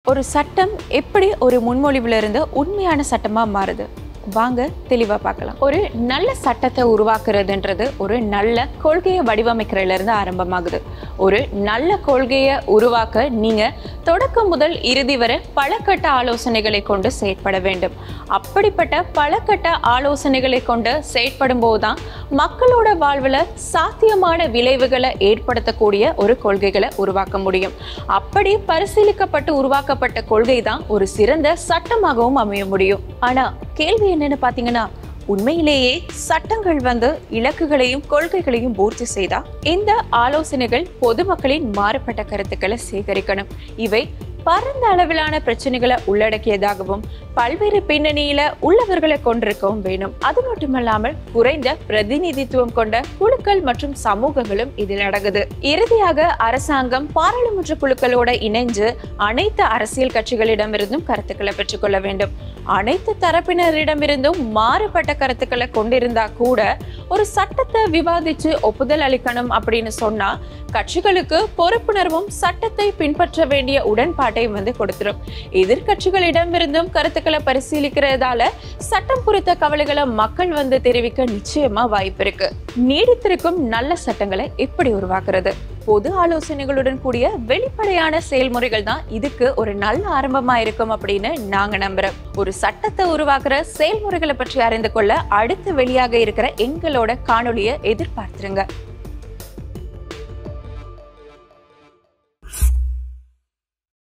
ஒரு சட்டம் எப்படி ஒரு முன்மொழிவுல இருந்து உண்மையான சட்டமா மாறுது வாங்க தெளிவா பார்க்கலாம் ஒரு நல்ல சட்டத்தை உருவாக்குறதுன்றது ஒரு நல்ல கொள்கையை வடிவமைக்கிறதுல இருந்து ஆரம்பமாகுது ஒரு நல்ல கொள்கையை உருவாக்க நீங்க தொடக்கம் முதல் இறுதி வரை பலகட்ட ஆலோசனைகளை கொண்டு செயற்பட வேண்டும் அப்படிப்பட்ட பலகட்ட ஆலோசனைகளை கொண்டு செயற்படும் போதுதான் மக்களோட வாழ்வுல சாத்தியமான விளைவுகளை ஏற்படுத்தக்கூடிய ஒரு கொள்கைகளை உருவாக்க முடியும் அப்படி பரிசீலிக்கப்பட்டு உருவாக்கப்பட்ட கொள்கை தான் ஒரு சிறந்த சட்டமாகவும் அமைய முடியும் ஆனா கேள்வி என்னன்னு பாத்தீங்கன்னா உண்மையிலேயே சட்டங்கள் வந்து இலக்குகளையும் கொள்கைகளையும் பூர்த்தி செய்தா இந்த ஆலோசனைகள் பொதுமக்களின் மாறுபட்ட கருத்துக்களை சேகரிக்கணும் இவை பரந்த அளவிலான பிரச்சனைகளை உள்ளடக்கியதாகவும் பல்வேறு பின்னணியில உள்ளவர்களை கொண்டிருக்கவும் வேணும் அது மட்டுமல்லாமல் குறைந்த பிரதிநிதித்துவம் கொண்ட குழுக்கள் மற்றும் சமூகங்களும் இதில் அடங்குது இறுதியாக அரசாங்கம் பாராளுமன்ற குழுக்களோட இணைஞ்சு அனைத்து அரசியல் கட்சிகளிடமிருந்தும் கருத்துக்களை பெற்றுக்கொள்ள வேண்டும் அனைத்து தரப்பினரிடமிருந்தும் மாறுபட்ட கருத்துக்களை கொண்டிருந்தா கூட ஒரு சட்டத்தை விவாதிச்சு ஒப்புதல் அளிக்கணும் அப்படின்னு சொன்னா கட்சிகளுக்கு பொறுப்புணர்வும் சட்டத்தை பின்பற்ற வேண்டிய உடன்பாட்டையும் வந்து கொடுத்துரும் எதிர்கட்சிகளிடமிருந்தும் கருத்துக்களை பரிசீலிக்கிறதால சட்டம் குறித்த கவலைகளை மக்கள் வந்து தெரிவிக்க நிச்சயமா வாய்ப்பு இருக்கு நீடித்திருக்கும் நல்ல சட்டங்களை எப்படி உருவாக்குறது பொது ஆலோசனைகளுடன் கூடிய வெளிப்படையான செயல்முறைகள் தான் இதுக்கு ஒரு நல்ல ஆரம்பமா இருக்கும் அப்படின்னு நாங்க நம்புறோம் ஒரு சட்டத்தை உருவாக்குற செயல்முறைகளை பற்றி அறிந்து கொள்ள அடுத்து வெளியாக இருக்கிற எங்களோட காணொளியை எதிர்பார்த்துருங்க